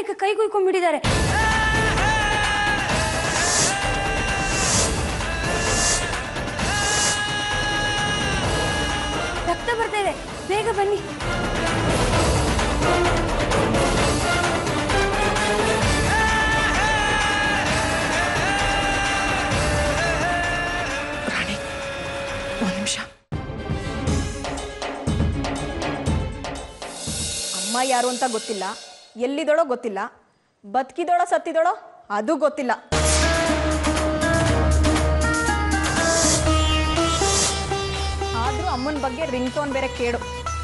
ಸೈನಿಕ ಕೈಗುಯ್ಕೊಂಡ್ಬಿಟ್ಟಿದ್ದಾರೆ ರಕ್ತ ಬರ್ತಾ ಇದೆ ಬೇಗ ಬನ್ನಿ ರಾಣಿ ಒಂದು ನಿಮಿಷ ಅಮ್ಮ ಯಾರು ಅಂತ ಗೊತ್ತಿಲ್ಲ ಎಲ್ಲಿದಳೋ ಗೊತ್ತಿಲ್ಲ ಬದುಕಿದಳೋ ಸತ್ತಿದಳೋ ಅದು ಗೊತ್ತಿಲ್ಲ ಆದ್ರೂ ಅಮ್ಮನ ಬಗ್ಗೆ ರಿಂಗ್ ಟೋನ್ ಬೇರೆ ಕೇಳು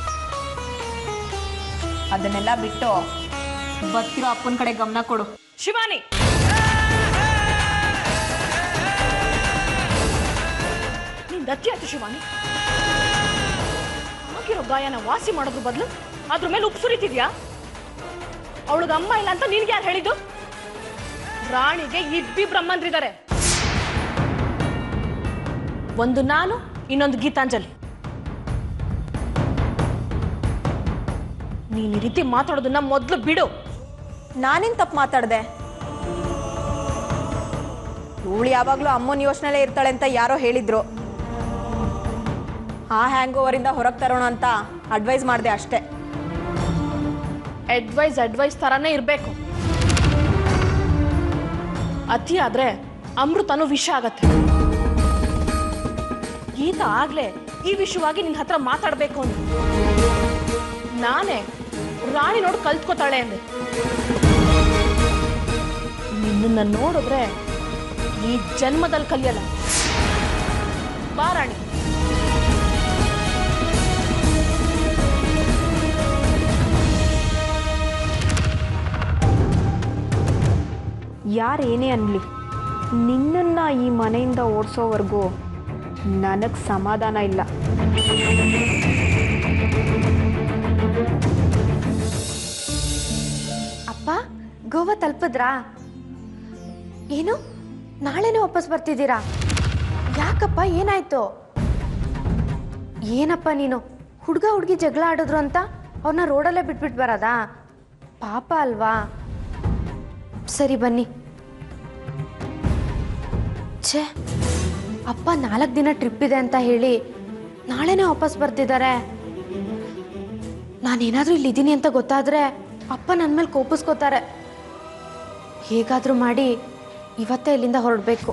ಅದನ್ನೆಲ್ಲ ಬಿಟ್ಟು ಬದುಕಿರೋ ಅಪ್ಪನ ಕಡೆ ಗಮನ ಕೊಡು ಶಿವಾನಿ ನೀನ್ ದತ್ತಿ ಆಯ್ತು ಶಿವಾನಿ ಆಗಿರೋ ಗಾಯನ ವಾಸಿ ಮಾಡೋದ್ರ ಬದಲು ಅದ್ರ ಮೇಲೆ ಉಪ್ಪು ಸುರಿತಿದ್ಯಾ ಅವಳಿಗೆ ಅಮ್ಮ ಇಲ್ಲ ಅಂತ ನಿನ್ಗೆ ಯಾರು ಹೇಳಿದ್ದು ರಾಣಿಗೆ ಇಬ್ಬಿ ಬ್ರಹ್ಮಂದ್ರಿದ್ದಾರೆ ಒಂದು ನಾನು ಇನ್ನೊಂದು ಗೀತಾಂಜಲಿ ನೀನ್ ಈ ರೀತಿ ಮಾತಾಡೋದನ್ನ ಮೊದಲು ಬಿಡು ನಾನೇನ್ ತಪ್ಪು ಮಾತಾಡ್ದೆ ಇವಳು ಯಾವಾಗಲೂ ಅಮ್ಮನ ಯೋಚನೆಲೇ ಇರ್ತಾಳೆ ಅಂತ ಯಾರೋ ಹೇಳಿದ್ರು ಆ ಹ್ಯಾಂಗ್ ಓವರಿಂದ ಹೊರಗೆ ತರೋಣ ಅಂತ ಅಡ್ವೈಸ್ ಮಾಡಿದೆ ಅಷ್ಟೇ ಅಡ್ವೈಸ್ ಅಡ್ವೈಸ್ ತರಾನೇ ಇರಬೇಕು ಅತಿ ಆದ್ರೆ ಅಮೃತನು ವಿಷ ಆಗತ್ತೆ ಗೀತ ಆಗ್ಲೇ ಈ ವಿಷಯವಾಗಿ ನಿನ್ ಹತ್ರ ಮಾತಾಡ್ಬೇಕು ಅಂದೆ ನಾನೇ ರಾಣಿ ನೋಡಿ ಕಲ್ತ್ಕೋತಾಳೆ ಅಂದೆ ನಿನ್ನನ್ನ ನೋಡಿದ್ರೆ ಈ ಜನ್ಮದಲ್ಲಿ ಕಲಿಯಲ್ಲ ಬಾ ರಾಣಿ ಯಾರೇನೇ ಅನ್ಲಿ ನಿನ್ನನ್ನು ಈ ಮನೆಯಿಂದ ಓಡಿಸೋವರೆಗೂ ನನಗೆ ಸಮಾಧಾನ ಇಲ್ಲ ಅಪ್ಪ ಗೋವಾ ತಲುಪಿದ್ರಾ ಏನು ನಾಳೆನೇ ವಾಪಸ್ ಬರ್ತಿದ್ದೀರಾ ಯಾಕಪ್ಪ ಏನಾಯ್ತು ಏನಪ್ಪ ನೀನು ಹುಡುಗ ಹುಡುಗಿ ಜಗಳ ಆಡಿದ್ರು ಅಂತ ಅವ್ರನ್ನ ರೋಡಲ್ಲೇ ಬಿಟ್ಬಿಟ್ಟು ಬರೋದಾ ಪಾಪ ಅಲ್ವಾ ಸರಿ ಬನ್ನಿ ಛೇ ಅಪ್ಪ ನಾಲ್ಕು ದಿನ ಟ್ರಿಪ್ ಇದೆ ಅಂತ ಹೇಳಿ ನಾಳೆನೇ ವಾಪಸ್ ಬರ್ತಿದ್ದಾರೆ ನಾನೇನಾದರೂ ಇಲ್ಲಿದ್ದೀನಿ ಅಂತ ಗೊತ್ತಾದರೆ ಅಪ್ಪ ನನ್ನ ಮೇಲೆ ಕೋಪಿಸ್ಕೋತಾರೆ ಹೇಗಾದರೂ ಮಾಡಿ ಇವತ್ತೇ ಇಲ್ಲಿಂದ ಹೊರಡಬೇಕು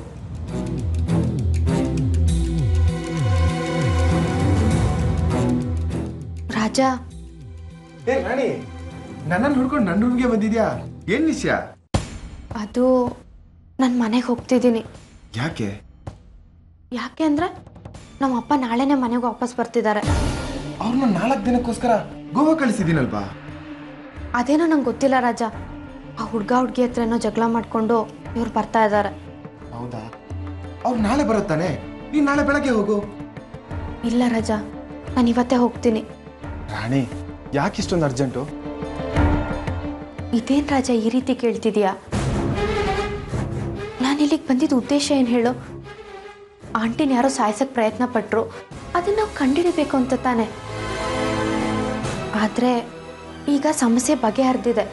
ರಾಜ ಏ ರಾಣಿ ನನ್ನನ್ನು ಹುಡ್ಕೊಂಡು ನನ್ನ ರೂಮ್ಗೆ ಬಂದಿದ್ಯಾ ಏನ್ ವಿಷಯ ಅದು ನನ್ನ ಮನೆಗೆ ಹೋಗ್ತಿದ್ದೀನಿ ಯಾಕೆ ಯಾಕೆ ಅಂದರೆ ನಮ್ಮ ಅಪ್ಪ ನಾಳೆನೇ ಮನೆಗೆ ವಾಪಸ್ ಬರ್ತಿದ್ದಾರೆ ಅವ್ರನ್ನ ನಾಲ್ಕು ದಿನಕ್ಕೋಸ್ಕರ ಗೋವಾ ಕಳಿಸಿದ್ದೀನಲ್ವಾ ಅದೇನೋ ನಂಗೆ ಗೊತ್ತಿಲ್ಲ ರಾಜ ಆ ಹುಡುಗ ಹುಡುಗಿ ಹತ್ರ ಏನೋ ಜಗಳ ಮಾಡಿಕೊಂಡು ಇವ್ರು ಬರ್ತಾ ಇದ್ದಾರೆ ಹೌದಾ ಅವ್ರು ನಾಳೆ ಬರುತ್ತಾನೆ ನೀನ್ ನಾಳೆ ಬೆಳಗ್ಗೆ ಹೋಗು ಇಲ್ಲ ರಾಜ ನಾನು ಇವತ್ತೇ ಹೋಗ್ತೀನಿ ರಾಣಿ ಯಾಕೆ ಇಷ್ಟೊಂದು ಅರ್ಜೆಂಟು ಇದೇನು ರಾಜ ಈ ರೀತಿ ಕೇಳ್ತಿದ್ಯಾ ನಾನು ಇಲ್ಲಿಗೆ ಬಂದಿದ್ದ ಉದ್ದೇಶ ಏನು ಹೇಳು ಆಂಟಿನ ಯಾರೋ ಸಾಯ್ಸಕ್ಕೆ ಪ್ರಯತ್ನ ಪಟ್ಟರು ಅದನ್ನ ನಾವು ಕಂಡುಹಿಡಿಬೇಕು ಅಂತ ತಾನೆ ಆದರೆ ಈಗ ಸಮಸ್ಯೆ ಬಗೆಹರಿದಿದೆ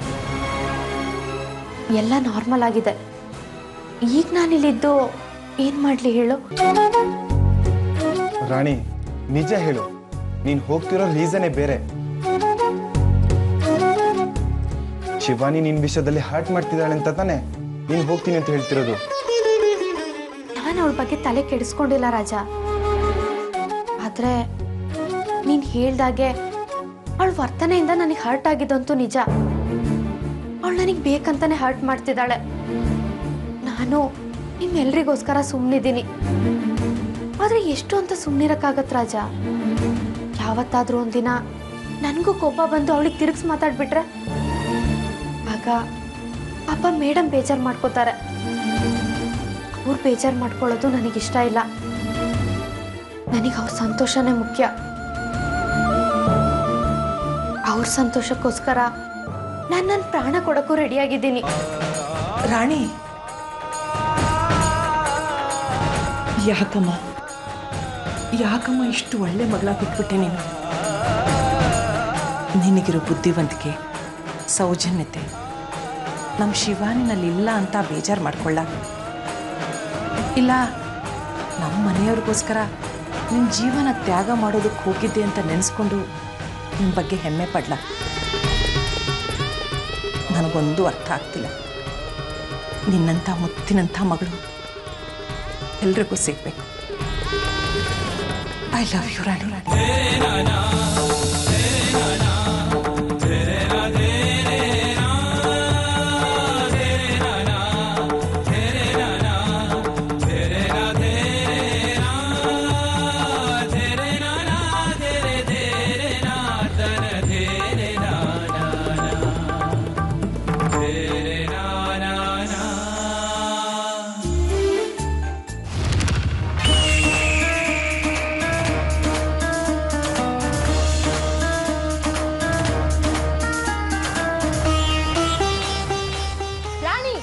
ಎಲ್ಲ ನಾರ್ಮಲ್ ಆಗಿದೆ ಈಗ ನಾನಿಲ್ಲಿದ್ದು ಏನು ಮಾಡಲಿ ಹೇಳು ರಾಣಿ ನಿಜ ಹೇಳು ನೀನ್ ಹೋಗ್ತಿರೋ ರೀಸನೇ ಬೇರೆ ಶಿವಾನಿ ನಿನ್ ವಿಷಯದಲ್ಲಿ ಹರ್ಟ್ ಮಾಡ್ತಿದ್ದಾಳೆ ಅಂತ ತಾನೆ ನೀನ್ ಹೋಗ್ತೀನಿ ಅಂತ ಹೇಳ್ತಿರೋದು ನಾನು ಅವಳ ಬಗ್ಗೆ ತಲೆ ಕೆಡಿಸ್ಕೊಂಡಿಲ್ಲ ರಾಜ ಆದರೆ ನೀನು ಹೇಳ್ದಾಗೆ ಅವಳ ವರ್ತನೆಯಿಂದ ನನಗೆ ಹರ್ಟ್ ಆಗಿದ್ದಂತೂ ನಿಜ ಅವಳು ನನಗೆ ಬೇಕಂತಾನೆ ಹರ್ಟ್ ಮಾಡ್ತಿದ್ದಾಳೆ ನಾನು ನಿಮ್ಮೆಲ್ರಿಗೋಸ್ಕರ ಸುಮ್ಮನಿದ್ದೀನಿ ಆದರೆ ಎಷ್ಟು ಅಂತ ಸುಮ್ಮನಿರಕ್ಕಾಗತ್ತೆ ರಾಜ ಯಾವತ್ತಾದ್ರೂ ಒಂದಿನ ನನಗೂ ಕೋಪ ಬಂದು ಅವಳಿಗೆ ತಿರುಗಿಸಿ ಮಾತಾಡ್ಬಿಟ್ರೆ ಆಗ ಪಾಪ ಮೇಡಮ್ ಬೇಜಾರು ಮಾಡ್ಕೋತಾರೆ ಅವ್ರು ಬೇಜಾರು ಮಾಡ್ಕೊಳ್ಳೋದು ನನಗಿಷ್ಟ ಇಲ್ಲ ನನಗೆ ಅವ್ರ ಸಂತೋಷನೇ ಮುಖ್ಯ ಅವ್ರ ಸಂತೋಷಕ್ಕೋಸ್ಕರ ನಾನು ನನ್ನ ಪ್ರಾಣ ಕೊಡೋಕ್ಕೂ ರೆಡಿಯಾಗಿದ್ದೀನಿ ರಾಣಿ ಯಾಕಮ್ಮ ಯಾಕಮ್ಮ ಇಷ್ಟು ಒಳ್ಳೆ ಮಗಳ ಬಿಟ್ಬಿಟ್ಟೆ ನೀನು ನಿನಗಿರೋ ಬುದ್ಧಿವಂತಿಕೆ ಸೌಜನ್ಯತೆ ನಮ್ಮ ಶಿವಾನಿನಲ್ಲಿ ಇಲ್ಲ ಅಂತ ಬೇಜಾರು ಮಾಡ್ಕೊಳ್ಳ ಇಲ್ಲ ನಮ್ಮ ಮನೆಯವ್ರಿಗೋಸ್ಕರ ನಿನ್ನ ಜೀವನ ತ್ಯಾಗ ಮಾಡೋದಕ್ಕೆ ಹೋಗಿದ್ದೆ ಅಂತ ನೆನೆಸ್ಕೊಂಡು ನಿಮ್ಮ ಬಗ್ಗೆ ಹೆಮ್ಮೆ ಪಡ್ಲ ನನಗೊಂದು ಅರ್ಥ ಆಗ್ತಿಲ್ಲ ನಿನ್ನಂಥ ಮುತ್ತಿನಂಥ ಮಗಳು ಎಲ್ರಿಗೂ ಸಿಗ್ಬೇಕು I love you Rani Rani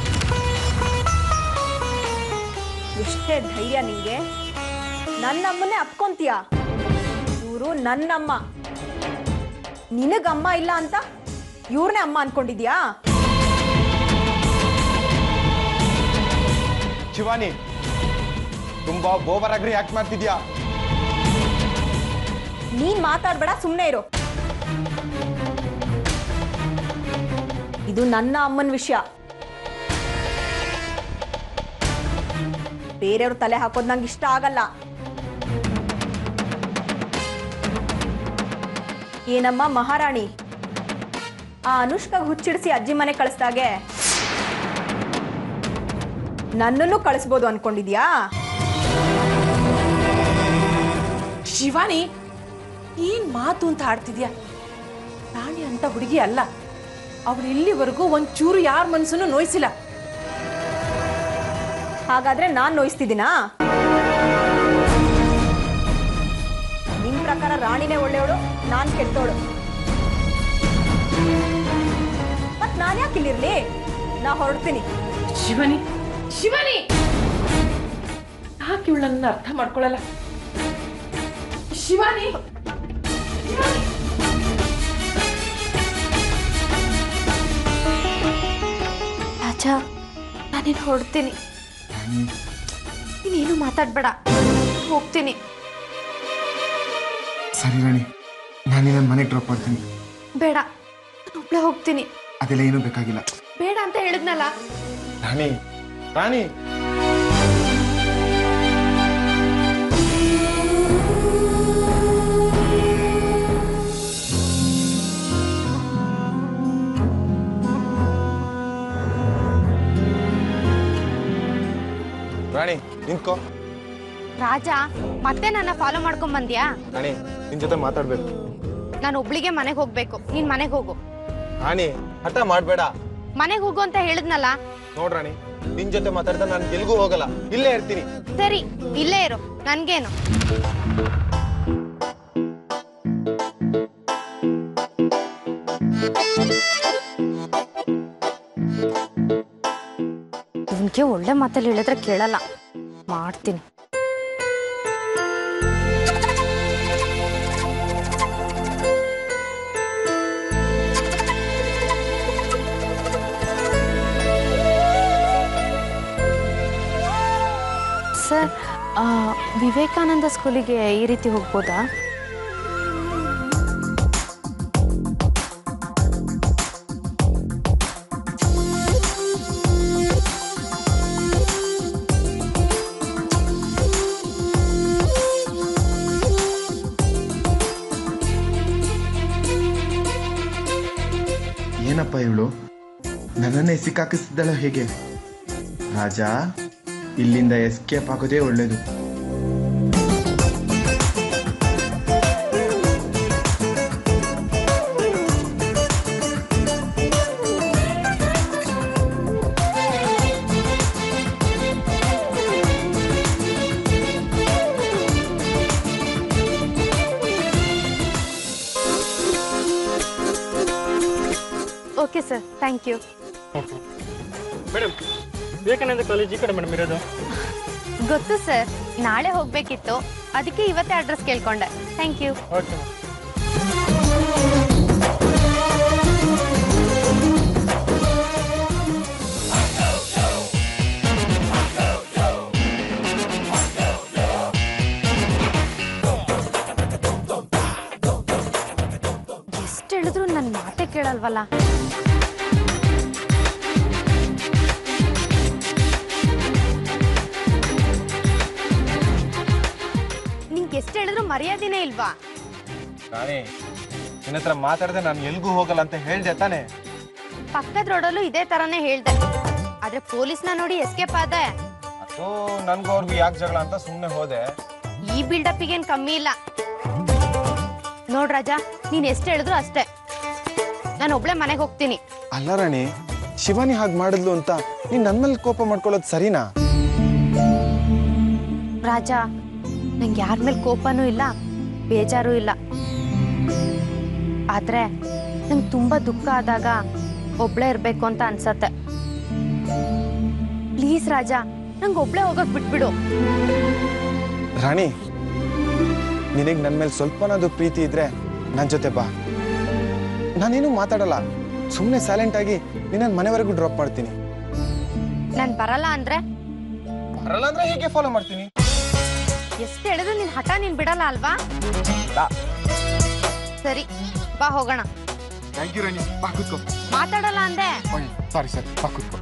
ಎಷ್ಟೇ ಧೈರ್ಯ ನಿಂಗೆ ನನ್ನಮ್ಮನೇ ಅಪ್ಕೊಂತೀಯ ಇವರು ನನ್ನಮ್ಮ ನಿನಗಮ್ಮ ಇಲ್ಲ ಅಂತ ಇವ್ರನ್ನೇ ಅಮ್ಮ ಅನ್ಕೊಂಡಿದ್ಯಾ ಶಿವಾನಿ ತುಂಬಾ ಓವರ್ ಆಗಿ ರಿಯಾಕ್ಟ್ ಮಾಡ್ತಿದ್ಯಾ ನೀನ್ ಮಾತಾಡ್ಬೇಡ ಸುಮ್ಮನೆ ಇರು ಇದು ನನ್ನ ಅಮ್ಮನ ವಿಷಯ ಬೇರೆಯವ್ರ ತಲೆ ಹಾಕೋದು ನಂಗೆ ಇಷ್ಟ ಆಗಲ್ಲ ಏನಮ್ಮ ಮಹಾರಾಣಿ ಆ ಅನುಷ್ಕಾಗ್ ಹುಚ್ಚಿಡಿಸಿ ಅಜ್ಜಿ ಮನೆ ಕಳಿಸ್ದಾಗೆ ನನ್ನನ್ನು ಕಳಿಸ್ಬೋದು ಅನ್ಕೊಂಡಿದ್ಯಾ ಶಿವಾನಿ ಏನ್ ಮಾತು ಅಂತ ಆಡ್ತಿದ್ಯಾ ರಾಣಿ ಅಂತ ಹುಡುಗಿ ಅಲ್ಲ ಅವಳು ಇಲ್ಲಿವರೆಗೂ ಒಂಚೂರು ಯಾರ ಮನ್ಸನ್ನು ನೋಯಿಸಿಲ್ಲ ಹಾಗಾದ್ರೆ ನಾನ್ ನೋಯಿಸ್ತಿದ್ದೀನಾ ನಿಮ್ ಪ್ರಕಾರ ರಾಣಿನೇ ಒಳ್ಳೆಯವಳು ನಾನ್ ಕೆಟ್ಟೋಳು ಮತ್ ನಾನ್ ಯಾಕೆ ಇಲ್ಲಿರ್ಲಿ ನಾ ಹೊರಡ್ತೀನಿ ಶಿವಾನಿ ಶಿವಾನಿ ಯಾಕೆ ಇವಳನ್ನ ಅರ್ಥ ಮಾಡ್ಕೊಳ್ಳಲ್ಲ ಶಿವಾನಿ ರಾಜ ನಾನೇನು ಹೊಡ್ತೀನಿ ನೀನೇನು ಮಾತಾಡ್ಬೇಡ ಹೋಗ್ತೀನಿ ಸರಿ ರಾಣಿ ನಾನು ನನ್ನ ಮನೆಗೆ ಡ್ರಾಪ್ ಮಾಡ್ತೀನಿ ಬೇಡ ನಾನು ಒಬ್ಳೆ ಹೋಗ್ತೀನಿ ಅದೆಲ್ಲ ಏನೂ ಬೇಕಾಗಿಲ್ಲ ಬೇಡ ಅಂತ ಹೇಳಿದ್ನಲ್ಲ ರಾಣಿ ರಾಣಿ ರಾಣಿ ನಿಂತ್ಕೋ ರಾಜ ಮತ್ತೆ ನನ್ನ ಫಾಲೋ ಮಾಡ್ಕೊಂಡ್ ಬಂದ್ಯಾ ರಾಣಿ ನಿನ್ ಜೊತೆ ಮಾತಾಡ್ಬೇಕು ನಾನು ಒಬ್ಳಿಗೆ ಮನೆಗೆ ಹೋಗ್ಬೇಕು ನೀನ್ ಮನೆಗೆ ಹೋಗು ರಾಣಿ ಹಠ ಮಾಡ್ಬೇಡ ಮನೆಗೆ ಹೋಗು ಅಂತ ಹೇಳಿದ್ನಲ್ಲ ನೋಡ್ ರಾಣಿ ನಿನ್ ಜೊತೆ ಮಾತಾಡ್ತಾ ನಾನು ಎಲ್ಗೂ ಹೋಗಲ್ಲ ಇಲ್ಲೇ ಇರ್ತೀನಿ ಸರಿ ಇಲ್ಲೇ ಇರು ನನ್ಗೇನು ಇವನ್ಗೆ ಒಳ್ಳೆ ಮಾತಲ್ಲಿ ಹೇಳಿದ್ರೆ ಕೇಳಲ್ಲ ಮಾಡ್ತೀನಿ ಸರ್ ಆ, ವಿವೇಕಾನಂದ ಸ್ಕೂಲಿಗೆ ಈ ರೀತಿ ಹೋಗ್ಬೋದಾ ಏನಪ್ಪ ಇವಳು ನನ್ನನ್ನೇ ಸಿಕ್ಕಾಕಿಸ್ತಿದ್ದಾಳೆ ಹೇಗೆ ರಾಜ ಇಲ್ಲಿಂದ ಎಸ್ಕೇಪ್ ಆಗೋದೇ ಒಳ್ಳೇದು okay sir thank you madam Vivekananda college ಈ ಕಡೆ ಮೇಡಮ್ ಇರೋದು ಗೊತ್ತು ಸರ್ ನಾಳೆ ಹೋಗ್ಬೇಕಿತ್ತು ಅದಕ್ಕೆ ಇವತ್ತೇ ಅಡ್ರೆಸ್ ಕೇಳ್ಕೊಂಡೆ ಥ್ಯಾಂಕ್ ಯು ಓಕೆ ಮ್ಯಾಮ್ ಕೇಳಲ್ವಲ್ಲ ನಿಂಗೆ ಎಷ್ಟು ಹೇಳಿದ್ರು ಮರ್ಯಾದೆನೇ ಇಲ್ವಾ ರಾಣಿ ನಿನ್ನ ಹತ್ರ ಮಾತಾಡದೆ ನಾನು ಎಲ್ಗೂ ಹೋಗಲ್ಲ ಅಂತ ಹೇಳ್ದೆ ತಾನೆ ಪಕ್ಕದ ರೋಡಲ್ಲೂ ಇದೇ ತರನೇ ಹೇಳ್ದೆ ಆದ್ರೆ ಪೊಲೀಸ್ನ ನೋಡಿ ಎಸ್ಕೇಪ್ ಆದೆ ಅದು ನನ್ಗೂ ಅವ್ರಿಗೂ ಯಾಕೆ ಜಗಳ ಅಂತ ಸುಮ್ಮನೆ ಹೋದೆ ಈ ಬಿಲ್ಡಪ್ಪಿಗೇನ್ ಕಮ್ಮಿ ಇಲ್ಲ ನೋಡ್ ರಾಜಾ ನೀನ್ ಎಷ್ಟು ಹೇಳಿದ್ರು ಅಷ್ಟೇ ನಾನು ಒಬ್ಳೆ ಮನೆಗೆ ಹೋಗ್ತೀನಿ ಅಲ್ಲ ರಾಣಿ ಶಿವಾನಿ ಹಾಗೆ ಮಾಡಿದ್ಲು ಅಂತ ನೀನ್ ನನ್ ಮೇಲೆ ಕೋಪ ಮಾಡ್ಕೊಳ್ಳೋದು ಸರಿನಾ ರಾಜ ನಂಗೆ ಯಾರ ಮೇಲೆ ಕೋಪನೂ ಇಲ್ಲ ಬೇಜಾರು ಇಲ್ಲ ಆದ್ರೆ ನಂಗೆ ತುಂಬಾ ದುಃಖ ಆದಾಗ ಒಬ್ಳೆ ಇರ್ಬೇಕು ಅಂತ ಅನ್ಸತ್ತೆ ಪ್ಲೀಸ್ ರಾಜ ನಂಗೆ ಒಬ್ಳೆ ಹೋಗಕ್ ಬಿಟ್ಬಿಡು ರಾಣಿ ನಿನಗೆ ನನ್ನ ಮೇಲೆ ಸ್ವಲ್ಪನಾದ್ರೂ ಪ್ರೀತಿ ಇದ್ರೆ ನನ್ನ ಜೊತೆ ಬಾ ನಾನೇನು ಮಾತಾಡಲ್ಲ ಸುಮ್ಮನೆ ಸೈಲೆಂಟ್ ಆಗಿ ನಿನ್ನ ಮನೆವರೆಗೂ ಡ್ರಾಪ್ ಮಾಡ್ತೀನಿ ನಾನ್ ಬರಲ್ಲ ಅಂದ್ರೆ ಬರಲ್ಲ ಅಂದ್ರೆ ಹೇಗೆ ಫಾಲೋ ಮಾಡ್ತೀನಿ ಎಷ್ಟು ಹೇಳಿದ್ರು ನಿನ್ ಹಠ ನೀನ್ ಬಿಡಲ್ಲ ಅಲ್ವಾ ಬಾ. ಸರಿ ಬಾ ಹೋಗೋಣ ಥ್ಯಾಂಕ್ ಯು ರಾಣಿ ಬಾ ಕೂತ್ಕೋ ಮಾತಾಡಲ್ಲ ಅಂದೆ ಸಾರಿ ಸರಿ ಬಾ ಕೂತ್ಕೋ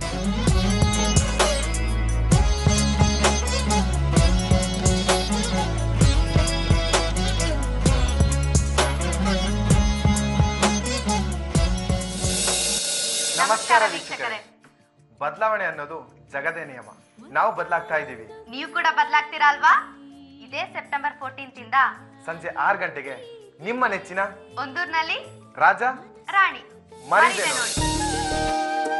ನಮಸ್ಕಾರ ವೀಕ್ಷಕರೇ ಬದಲಾವಣೆ ಅನ್ನೋದು ಜಗದೇ ನಿಯಮ ನಾವು ಬದಲಾಗ್ತಾ ಇದ್ದೀವಿ ನೀವು ಕೂಡ ಬದಲಾಗ್ತೀರಾ ಅಲ್ವಾ ಇದೇ ಸೆಪ್ಟೆಂಬರ್ ಫೋರ್ಟೀನ್ತ್ ಇಂದ ಸಂಜೆ ಆರು ಗಂಟೆಗೆ ನಿಮ್ಮ ನೆಚ್ಚಿನ ಒಂದೂರ್ನಲ್ಲಿ ರಾಜ ರಾಣಿ ಮರಿದೆ ಮರಿದೆ ನೋಡಿ. ನೋಡಿ.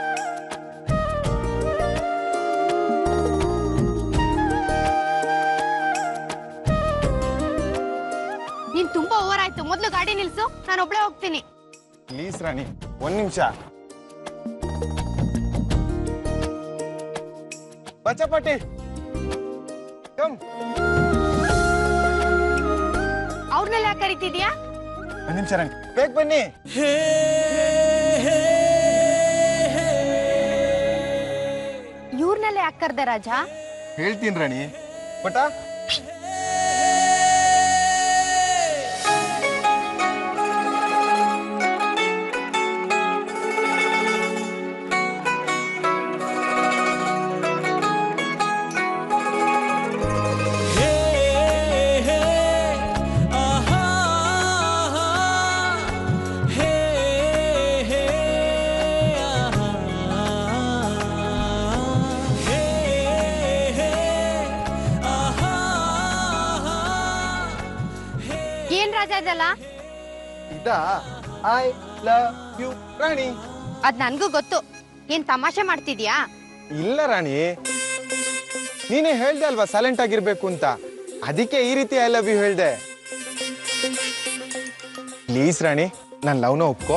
ನೀನ್ ತುಂಬಾ ಓವರ್ ಆಯ್ತು ಮೊದ್ಲು ಗಾಡಿ ನಿಲ್ಸು ನಾನು ಒಬ್ಳೆ ಹೋಗ್ತೀನಿ ಪ್ಲೀಸ್ ರಾಣಿ ಒಂದ್ ನಿಮಿಷ ಬಚ್ಚಪಾಟಿ ಕಮ್ ಅವ್ರನ್ನೆಲ್ಲ ಯಾಕೆ ಕರಿತಿದ್ಯಾ ಒಂದ್ ನಿಮಿಷ ರಾಣಿ ಬೇಗ ಬನ್ನಿ ಇವ್ರನ್ನೆಲ್ಲ ಯಾಕೆ ಕರ್ದೆ ರಾಜ ಹೇಳ್ತೀನಿ ರಾಣಿ ಪುಟ ಏನ್ ರಾಜ ಇದೆಲ್ಲ ಇದ ಐ ಲವ್ ಯು ರಾಣಿ ಅದ್ ನನ್ಗೂ ಗೊತ್ತು ಏನ್ ತಮಾಷೆ ಮಾಡ್ತಿದ್ಯಾ ಇಲ್ಲ ರಾಣಿ ನೀನೇ ಹೇಳ್ದೆ ಅಲ್ವಾ ಸೈಲೆಂಟ್ ಆಗಿರ್ಬೇಕು ಅಂತ ಅದಕ್ಕೆ ಈ ರೀತಿ ಐ ಲವ್ ಯು ಹೇಳ್ದೆ ಪ್ಲೀಸ್ ರಾಣಿ ನನ್ನ ಲವ್ನ ಒಪ್ಕೋ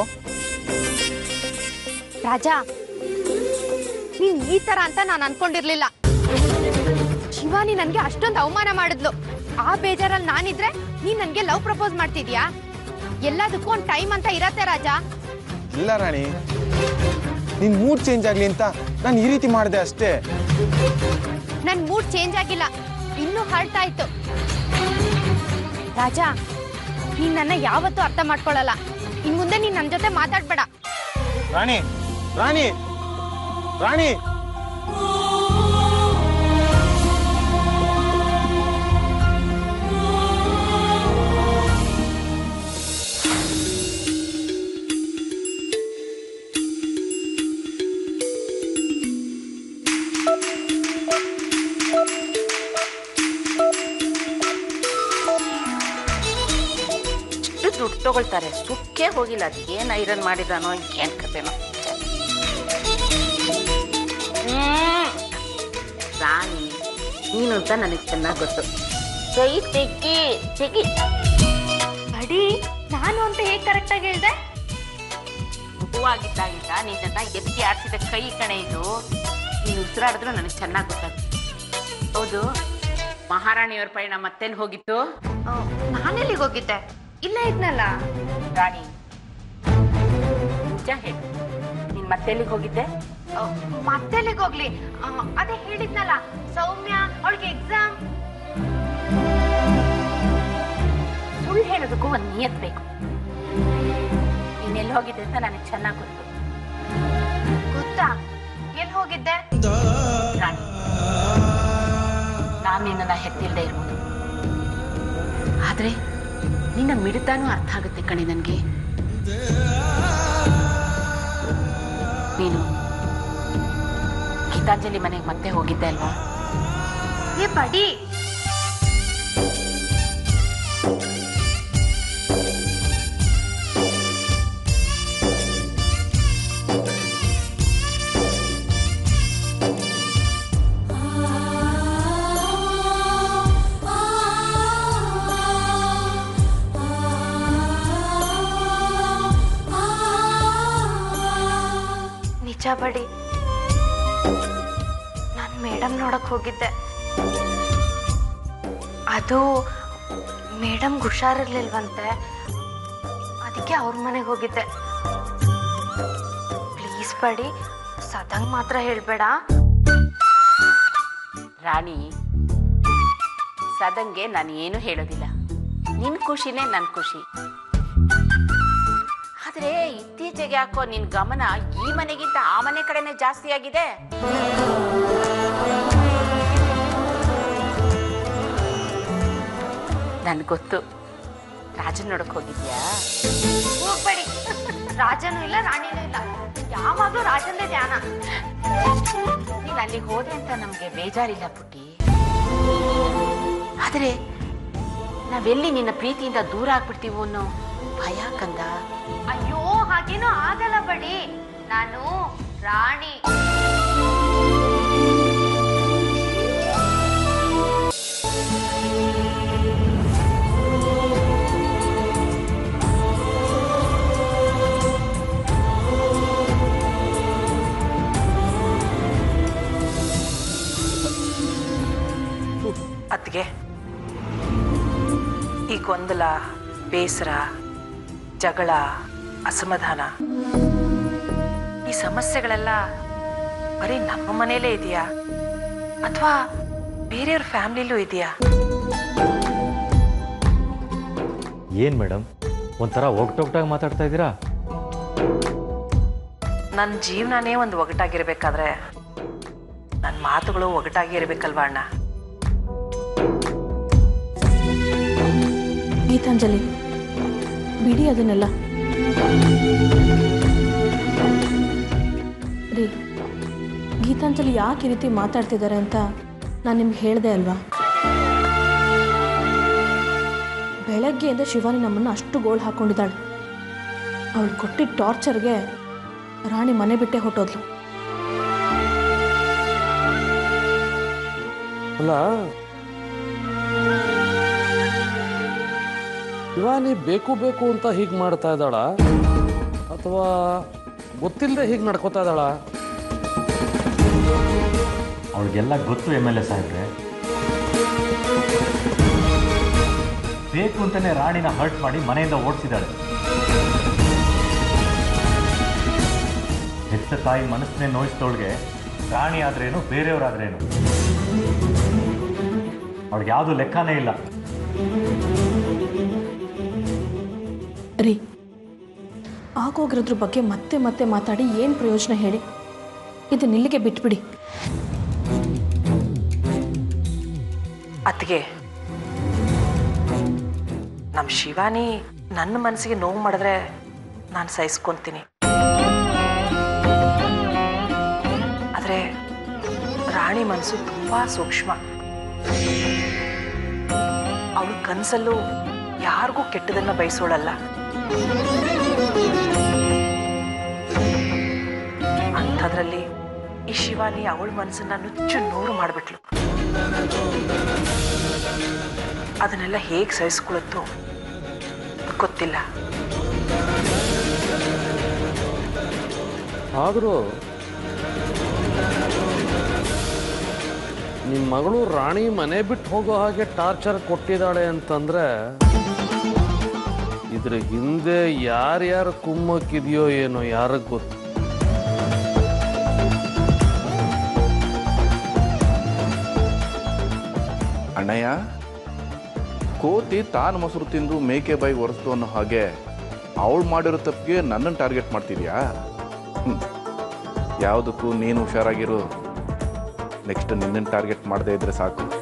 ರಾಜ ನೀನ್ ಈ ತರ ಅಂತ ನಾನು ಅನ್ಕೊಂಡಿರ್ಲಿಲ್ಲ ಶಿವಾನಿ ನನ್ಗೆ ಅಷ್ಟೊಂದು ಅವಮಾನ ಮಾಡಿದ್ಲು ಆ ಬೇಜಾರಲ್ಲಿ ನಾನಿದ್ರೆ ನೀನ್ ನನ್ಗೆ ಲವ್ ಪ್ರಪೋಸ್ ಮಾಡ್ತಿದ್ಯಾ ಎಲ್ಲದಕ್ಕೂ ಒಂದ್ ಟೈಮ್ ಅಂತ ಇರತ್ತೆ ರಾಜ ಇಲ್ಲ ರಾಣಿ ನಿನ್ ಮೂಡ್ ಚೇಂಜ್ ಆಗ್ಲಿ ಅಂತ ನಾನು ಈ ರೀತಿ ಮಾಡಿದೆ ಅಷ್ಟೇ ನನ್ ಮೂಡ್ ಚೇಂಜ್ ಆಗಿಲ್ಲ ಇನ್ನೂ ಹರ್ಟ್ ಆಯ್ತು ರಾಜ ನೀನ್ ನನ್ನ ಯಾವತ್ತೂ ಅರ್ಥ ಮಾಡ್ಕೊಳಲ್ಲ ಇನ್ ಮುಂದೆ ನೀನ್ ನನ್ ಜೊತೆ ಮಾತಾಡ್ಬೇಡ ರಾಣಿ ರಾಣಿ ರಾಣಿ ಎಷ್ಟು ದುಡ್ಡು ತಗೊಳ್ತಾರೆ ಸುಕ್ಕೇ ಹೋಗಿಲ್ಲ ಅದು ಏನು ಐರನ್ ಮಾಡಿದಾನೋ ಏನು ಕತೆನೋ ಹ್ಮ್. ರಾಣಿ ನೀನು ಅಂತ ನನಗೆ ಚೆನ್ನಾಗಿ ಗೊತ್ತು ಕೈ ತೆಗಿ ತೆಗಿ ಅಡಿ ನಾನು ಅಂತ ಹೇಗ್ ಕರೆಕ್ಟ್ ಆಗಿ ಹೇಳ್ದೆ ಹೂವಾಗಿದ್ದಾಗಿಂದ ನಿನ್ನನ್ನ ಎತ್ತಿ ಆಡ್ಸಿದ ಕೈ ಕಣೆ ಇದು ನೀನು ಉಸಿರಾಡಿದ್ರು ನನಗೆ ಚೆನ್ನಾಗಿ ಗೊತ್ತಾಗುತ್ತೆ ಹೌದು ಮಹಾರಾಣಿಯವ್ರ ಪಯಣ ಮತ್ತೇನು ಹೋಗಿತ್ತು ನಾನೆಲ್ಲಿಗೆ ಹೋಗಿದ್ದೆ ಇಲ್ಲ ಇದ್ನಲ್ಲ ರಾಣಿ ನಿಜ ಹೇಳು ನೀನು ಮತ್ತೆಲ್ಲಿಗೆ ಹೋಗಿದ್ದೆ ಮತ್ತೆಲ್ಲಿಗೆ ಹೋಗ್ಲಿ ಆ, ಅದೇ ಹೇಳಿದ್ನಲ್ಲ ಸೌಮ್ಯ ಅವಳಿಗೆ ಎಕ್ಸಾಮ್ ಸುಳ್ಳು ಹೇಳೋದಕ್ಕೂ ಒಂದು ನಿಯತ್ ಬೇಕು ನೀನ್ ಎಲ್ಲಿ ಹೋಗಿದ್ದೆ ಅಂತ ನನಗೆ ಚೆನ್ನಾಗಿ ಗೊತ್ತು ಗೊತ್ತಾ ಎಲ್ಲಿ ಹೋಗಿದ್ದೆ ರಾಣಿ ನಾನು ನಿನ್ನನ್ನು ಹೆತ್ತಿಲ್ದೆ ಇರ್ಬೋದು ಆದ್ರೆ ನಿನ್ನ ಮಿಡಿತಾನೂ ಅರ್ಥ ಆಗುತ್ತೆ ಕಣೆ ನನಗೆ ನೀನು ಗೀತಾಂಜಲಿ ಮನೆಗೆ ಮತ್ತೆ ಹೋಗಿದ್ದೆ ಅಲ್ವಾ ಏ ಬಡಿ ನಿಜ ಬಡಿ ನಾನು ಮೇಡಮ್ ನೋಡಕ್ ಹೋಗಿದ್ದೆ ಅದು ಮೇಡಮ್ ಹುಷಾರಿರ್ಲಿಲ್ವಂತೆ ಅದಕ್ಕೆ ಅವ್ರ ಮನೆಗೆ ಹೋಗಿದ್ದೆ ಪ್ಲೀಸ್ ಬಡಿ ಸದಂಗ್ ಮಾತ್ರ ಹೇಳ್ಬೇಡ ರಾಣಿ ಸದಂಗೆ ನಾನು ಏನು ಹೇಳೋದಿಲ್ಲ ನಿನ್ ಖುಷಿನೇ ನನ್ನ ಖುಷಿ ಆದ್ರೆ ಇತ್ತೀಚೆಗೆ ಯಾಕೋ ನಿನ್ ಗಮನ ಈ ಮನೆಗಿಂತ ಆ ಮನೆ ಕಡೆನೇ ಜಾಸ್ತಿ ಆಗಿದೆ ನನ್ಗೆ ಗೊತ್ತು ರಾಜನ್ ನೋಡಕ್ ಹೋಗಿದ್ಯಾ ಹೋಗ್ಬೇಡಿ ರಾಜನೂ ಇಲ್ಲ ರಾಣಿನೂ ಇಲ್ಲ ಯಾವಾಗ್ಲೂ ರಾಜಂದೇ ಧ್ಯಾನ ನೀನ್ ಅಲ್ಲಿಗೆ ಹೋದೆ ಅಂತ ನಮ್ಗೆ ಬೇಜಾರಿಲ್ಲ ಪುಟ್ಟಿ ಆದ್ರೆ ನಾವೆಲ್ಲಿ ನಿನ್ನ ಪ್ರೀತಿಯಿಂದ ದೂರ ಆಗ್ಬಿಡ್ತೀವೋ ಅನ್ನೋ ಭಯ ಕಂದ ಅಯ್ಯೋ ಹಾಗೇನೂ ಆಗಲ್ಲ ಬಡಿ ನಾನು ರಾಣಿ ಅತ್ತಿಗೆ ಈ ಗೊಂದಲ ಬೇಸರ ಜಗಳ ಅಸಮಾಧಾನ ಈ ಸಮಸ್ಯೆಗಳೆಲ್ಲ ಬರೀ ನಮ್ಮ ಮನೇಲೇ ಇದೆಯಾ ಅಥವಾ ಬೇರೆಯವ್ರ ಫ್ಯಾಮ್ಲಿಲೂ ಇದೆಯಾ ಏನು ಮೇಡಮ್ ಒಂಥರ ಒಗ್ಟೊಗ್ಟಾಗಿ ಮಾತಾಡ್ತಾ ಇದ್ದೀರಾ ನನ್ನ ಜೀವನನೇ ಒಂದು ಒಗಟಾಗಿರ್ಬೇಕಾದ್ರೆ ನನ್ನ ಮಾತುಗಳು ಒಗಟಾಗಿ ಇರಬೇಕಲ್ವಾ ಅಣ್ಣ ಗೀತಾಂಜಲಿ ಬಿಡಿ ಅದನ್ನೆಲ್ಲ ರೀ ಗೀತಾಂಜಲಿ ಯಾಕೆ ಈ ರೀತಿ ಮಾತಾಡ್ತಿದ್ದಾರೆ ಅಂತ ನಾನು ನಿಮ್ಗೆ ಹೇಳಿದೆ ಅಲ್ವಾ ಬೆಳಗ್ಗೆಯಿಂದ ಶಿವಾನಿ ನಮ್ಮನ್ನು ಅಷ್ಟು ಗೋಳು ಹಾಕೊಂಡಿದ್ದಾಳೆ ಅವಳು ಕೊಟ್ಟಿದ್ದ ಟಾರ್ಚರ್ಗೆ ರಾಣಿ ಮನೆ ಬಿಟ್ಟೆ ಹೊಟ್ಟೋದ್ಲು ಅಲ್ಲ ಶಿವಾನಿ ಬೇಕು ಬೇಕು ಅಂತ ಹೀಗೆ ಮಾಡ್ತಾ ಇದ್ದಾಳ ಅಥವಾ ಗೊತ್ತಿಲ್ಲದೆ ಹೀಗೆ ನಡ್ಕೋತಾ ಇದ್ದಾಳ ಅವ್ಳಿಗೆಲ್ಲ ಗೊತ್ತು ಎಮ್ ಎಲ್ ಎ ಸಾಹೇಬ್ರೆ ಬೇಕು ಅಂತಾನೆ ರಾಣಿನ ಹರ್ಟ್ ಮಾಡಿ ಮನೆಯಿಂದ ಓಡಿಸಿದಾಳೆ ಹೆತ್ತ ತಾಯಿ ಮನಸ್ಸನ್ನೇ ನೋಯಿಸಿದವಳಿಗೆ ರಾಣಿ ಆದ್ರೇನು ಬೇರೆಯವರಾದ್ರೇನು ಅವ್ಳಿಗೆ ಯಾವುದು ಲೆಕ್ಕನೇ ಇಲ್ಲ ರೀ ಆಗೋಗಿರೋದ್ರ ಬಗ್ಗೆ ಮತ್ತೆ ಮತ್ತೆ ಮಾತಾಡಿ ಏನು ಪ್ರಯೋಜನ ಹೇಳಿ ಇದನ್ನ ಇಲ್ಲಿಗೆ ಬಿಟ್ಬಿಡಿ ಅತ್ತಿಗೆ ನಮ್ಮ ಶಿವಾನಿ ನನ್ನ ಮನಸ್ಸಿಗೆ ನೋವು ಮಾಡಿದ್ರೆ ನಾನು ಸಹಿಸ್ಕೊಂತೀನಿ ಆದರೆ ರಾಣಿ ಮನಸ್ಸು ತುಂಬ ಸೂಕ್ಷ್ಮ ಅವಳು ಕನಸಲ್ಲೂ ಯಾರಿಗೂ ಕೆಟ್ಟದನ್ನ ಬಯಸೋಳಲ್ಲ ಅಂಥದ್ರಲ್ಲಿ ಈ ಶಿವಾನಿ ಅವಳ ಮನಸ್ಸನ್ನ ನುಚ್ಚು ನೂರು ಮಾಡಿಬಿಟ್ಲು ಅದನ್ನೆಲ್ಲ ಹೇಗೆ ಸಹಿಸ್ಕೊಳ್ಳುತ್ತೋ ಗೊತ್ತಿಲ್ಲ ಆದರೂ ನಿಮ್ಮ ಮಗಳು ರಾಣಿ ಮನೆ ಬಿಟ್ಟು ಹೋಗೋ ಹಾಗೆ ಟಾರ್ಚರ್ ಕೊಟ್ಟಿದ್ದಾಳೆ ಅಂತಂದ್ರೆ ಇದ್ರ ಹಿಂದೆ ಯಾರ್ಯಾರ ಕುಮ್ಮಕ್ಕಿದೆಯೋ ಏನೋ ಯಾರಿಗೆ ಗೊತ್ತು ಅಣ್ಣಯ್ಯ ಕೋತಿ ತಾನು ಮೊಸರು ತಿಂದು ಮೇಕೆ ಬಾಯಿ ಒರೆಸ್ತು ಅನ್ನೋ ಹಾಗೆ ಅವಳು ಮಾಡಿರೋ ತಪ್ಪಿಗೆ ನನ್ನನ್ನು ಟಾರ್ಗೆಟ್ ಮಾಡ್ತಿದ್ಯಾ ಹ್ಞೂ ಯಾವುದಕ್ಕೂ ನೀನು ಹುಷಾರಾಗಿರು ನೆಕ್ಸ್ಟ್ ನಿನ್ನನ್ನು ಟಾರ್ಗೆಟ್ ಮಾಡದೇ ಇದ್ರೆ ಸಾಕು